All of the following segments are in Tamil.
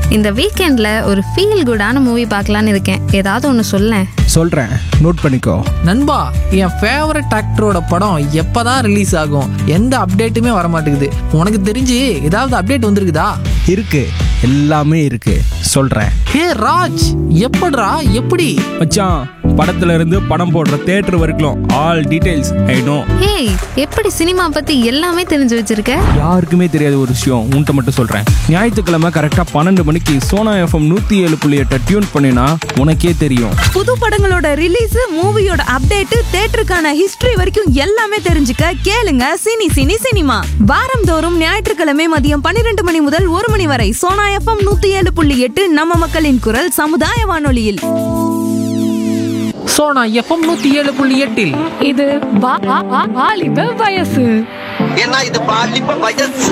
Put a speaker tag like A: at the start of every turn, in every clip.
A: இந்த வீக்கெண்ட்ல ஒரு ஃபீல் குடான மூவி பார்க்கலான்னு இருக்கேன் ஏதாவது ஒன்று சொல்லேன்
B: சொல்கிறேன் நோட் பண்ணிக்கோ
C: நண்பா என் ஃபேவரட் ஆக்டரோட படம் எப்பதான் ரிலீஸ் ஆகும் எந்த அப்டேட்டுமே வர மாட்டேங்குது உனக்கு தெரிஞ்சு ஏதாவது அப்டேட் வந்திருக்குதா
B: இருக்கு எல்லாமே இருக்கு சொல்கிறேன்
C: ஹே ராஜ் எப்படிடா எப்படி
B: மச்சான் படத்துல இருந்து படம் போடுற தேட்டர் வரைக்கும் ஆல் டீடைல்ஸ் ஐ நோ
A: ஏய் எப்படி சினிமா பத்தி எல்லாமே தெரிஞ்சு வச்சிருக்க
B: யாருக்குமே தெரியாத ஒரு விஷயம் உன்கிட்ட மட்டும் சொல்கிறேன் ஞாயிற்றுக்கிழமை கரெக்டாக பன்னெண்டு மணிக்கு சோனா எஃப்எம் நூற்றி ஏழு புள்ளி எட்டை டியூன் பண்ணினா உனக்கே தெரியும்
D: புது படங்களோட ரிலீஸ் மூவியோட அப்டேட் தேட்டருக்கான ஹிஸ்டரி வரைக்கும் எல்லாமே தெரிஞ்சுக்க கேளுங்க சினி சினி சினிமா வாரந்தோறும் ஞாயிற்றுக்கிழமை மதியம் பன்னிரண்டு மணி முதல் ஒரு மணி வரை சோனா எஃப்எம் நூத்தி ஏழு புள்ளி எட்டு நம்ம மக்களின் குரல் சமுதாய வானொலியில்
C: சோனா எஃப்எம் நூத்தி ஏழு புள்ளி எட்டில்
E: இது வா- வா- வா- வாலிப வயசு
F: ஏன்னா இது பாலிப்ப வயசு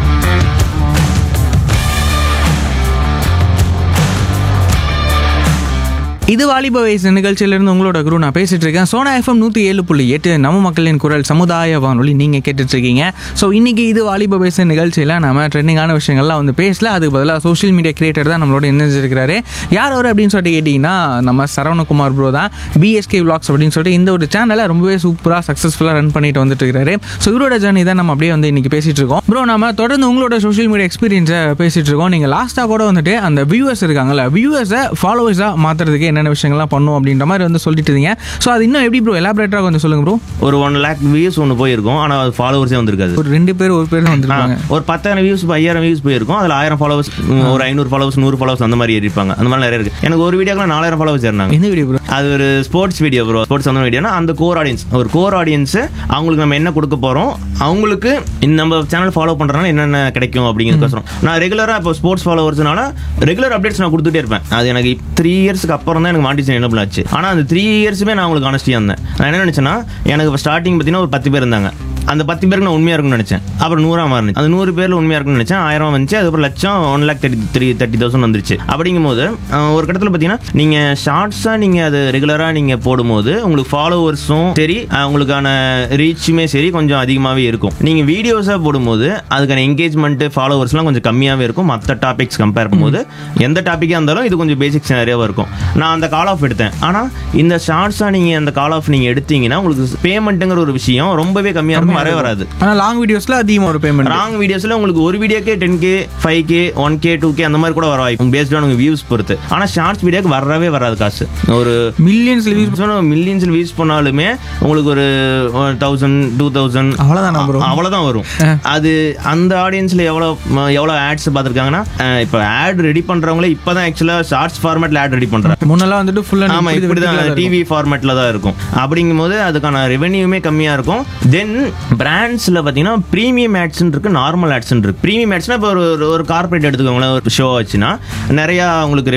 G: இது வாலிப வயசு நிகழ்ச்சியிலிருந்து உங்களோட குரு நான் பேசிட்டு இருக்கேன் சோனா எஃப்எம் நூற்றி ஏழு புள்ளி எட்டு நம்ம மக்களின் குரல் சமுதாய வானொலி நீங்கள் கேட்டுட்டு இருக்கீங்க ஸோ இன்னைக்கு இது வாலிப வயசு நிகழ்ச்சியில் நம்ம ட்ரெண்டிங்கான விஷயங்கள்லாம் வந்து பேசல அதுக்கு பதிலாக சோஷியல் மீடியா கிரியேட்டர் தான் நம்மளோட இணைஞ்சிருக்கிறாரு யார் அவர் அப்படின்னு சொல்லிட்டு கேட்டிங்கன்னா நம்ம சரவணகுமார் ப்ரோ தான் பிஎஸ்கே vlogs அப்படின்னு சொல்லிட்டு இந்த ஒரு சேனலை ரொம்பவே சூப்பராக சக்ஸஸ்ஃபுல்லாக ரன் பண்ணிட்டு வந்துட்டு இருக்காரு ஸோ இவரோட ஜர்னி தான் நம்ம அப்படியே வந்து இன்னைக்கு பேசிட்டு இருக்கோம் ப்ரோ நம்ம தொடர்ந்து உங்களோட சோஷியல் மீடியா எக்ஸ்பீரியன்ஸை பேசிட்டு இருக்கோம் நீங்கள் லாஸ்ட்டாக கூட வந்துட்டு அந்த வியூவர்ஸ் இருக்காங்கல்ல வியூவர்ஸை ஃபாலோவர்ஸாக மாற்றுறதுக்கு என்னென்ன விஷயங்கள்லாம் பண்ணும் அப்படின்ற மாதிரி வந்து சொல்லிட்டு இருந்தீங்க ஸோ அது இன்னும் எப்படி ப்ரோ எலாபரேட்டாக கொஞ்சம் சொல்லுங்க ப்ரோ
H: ஒரு ஒன் லேக் வியூஸ் ஒன்று போயிருக்கும் ஆனால் அது ஃபாலோவர்ஸே வந்திருக்காது
G: ஒரு ரெண்டு பேர் ஒரு பேர் தான் வந்திருப்பாங்க
H: ஒரு பத்தாயிரம் வியூஸ் ஐயாயிரம் வியூஸ் போயிருக்கும் அதில் ஆயிரம் ஃபாலோவர்ஸ் ஒரு ஐநூறு ஃபாலோவர்ஸ் நூறு ஃபாலோவர்ஸ் அந்த மாதிரி ஏறி இருப்பாங்க அந்த மாதிரி நிறைய இருக்கு எனக்கு ஒரு வீடியோக்குள்ள நாலாயிரம் ஃபாலோவர்ஸ் ஏறினாங்க
G: என்ன வீடியோ ப்ரோ
H: அது ஒரு ஸ்போர்ட்ஸ் வீடியோ ப்ரோ ஸ்போர்ட்ஸ் அந்த வீடியோனா அந்த கோர் ஆடியன்ஸ் ஒரு கோர் ஆடியன்ஸ் அவங்களுக்கு நம்ம என்ன கொடுக்க போறோம் அவங்களுக்கு இந்த நம்ம சேனல் ஃபாலோ பண்றதுனால என்னென்ன கிடைக்கும் அப்படிங்கிறதுக்கோசரம் நான் ரெகுலரா இப்போ ஸ்போர்ட்ஸ் ஃபாலோவர்ஸ்னால ரெகுலர் அப்டேட்ஸ் நான் கொடுத்துட்டே இருப்பேன் அது எனக்கு த்ரீ இயர்ஸ்க்கு அப்புறம் தான் எனக்கு மாண்டிஷன் என்ன ஆச்சு ஆனால் அந்த த்ரீ இயர்ஸுமே நான் உங்களுக்கு ஆனஸ்டியாக இருந்தேன் நான் என்ன நினைச்சேன்னா எனக்கு ஸ்டார்டிங் பார்த்தீங்கன்னா ஒரு பத்து பேர் இருந்தாங்க அந்த பத்து பேருக்கு நான் உண்மையாக இருக்கும்னு நினச்சேன் அப்புறம் நூறா மாறிச்சு அந்த நூறு பேரில் உண்மையாக இருக்கும்னு நினச்சேன் ஆயிரம் வந்துச்சு அதுக்கப்புறம் லட்சம் one lakh thirty three thirty thousand வந்துருச்சு அப்படிங்கும்போது அஹ், ஒரு கட்டத்தில் பார்த்தீங்கன்னா நீங்கள் ஷார்ட்ஸாக நீங்கள் அது ரெகுலராக நீங்கள் போடும்போது உங்களுக்கு ஃபாலோவர்ஸும் சரி அஹ், உங்களுக்கான ரீச்சுமே சரி கொஞ்சம் அதிகமாகவே இருக்கும் நீங்கள் வீடியோஸாக போடும்போது அதுக்கான என்கேஜ்மெண்ட்டு ஃபாலோவர்ஸ்லாம் கொஞ்சம் கம்மியாகவே இருக்கும் மற்ற டாபிக்ஸ் கம்பேர் பண்ணும்போது எந்த டாப்பிக்காக இருந்தாலும் இது கொஞ்சம் பேசிக்ஸ் நிறையவா இருக்கும் நான் அந்த கால் ஆஃப் எடுத்தேன் ஆனால் இந்த ஷார்ட்ஸாக நீங்கள் அந்த கால் ஆஃப் நீங்கள் எடுத்தீங்கன்னா உங்களுக்கு பேமெண்ட்டுங்கிற ஒரு விஷயம் ரொம்பவே கம்மியாக இருக்கும் வரவே வராது
G: ஆனால் லாங் வீடியோஸில் அதிகமாக ஒரு பேமெண்ட்
H: ராங் வீடியோஸ்ல உங்களுக்கு ஒரு வீடியோக்கே ten K five K one K two K அந்த மாதிரி கூட வர வாய்ப்பு பேஸ்ட் ஆன் உங்க வியூஸ் பொறுத்து ஆனா ஷார்ட்ஸ் வீடியோக்கு வரவே வராது காசு ஒரு
G: மில்லியன்ஸில் வியூஸ்
H: மில்லியன்ஸில் வியூஸ் பண்ணாலுமே உங்களுக்கு ஒரு தௌசண்ட் டூ தௌசண்ட்
G: அவ்வளவுதானா bro?
H: அவ்வளோதான் வரும் அது அந்த ஆடியன்ஸ்ல எவ்வளோ எவ்வளோ ஆட்ஸ் பார்த்துருக்காங்கன்னா இப்போ ஆட் ரெடி பண்றவங்களே இப்போதான் ஆக்சுவலாக ஷார்ட்ஸ் ஃபார்மேட்ல ஆட் ரெடி பண்றாங்க
G: முன்னெல்லாம் வந்துட்டு ஃபுல்லாக
H: ஆமா இப்படிதான் டிவி ஃபார்மேட்ல தான் இருக்கும் அப்படிங்கும்போது அதுக்கான ரெவென்யூமே கம்மியா இருக்கும் தென் பிராண்ட்ஸ்ல பாத்தீங்கன்னா ப்ரீமியம் ஆட்ஸ் இருக்கு நார்மல் ஆட்ஸ் இருக்கு ப்ரீமியம் ஆட்ஸ்னா இப்போ ஒரு ஒரு கார்பரேட் எடுத்துக்கோங்களேன் ஒரு ஷோ ஆச்சுன்னா நிறைய உங்களுக்கு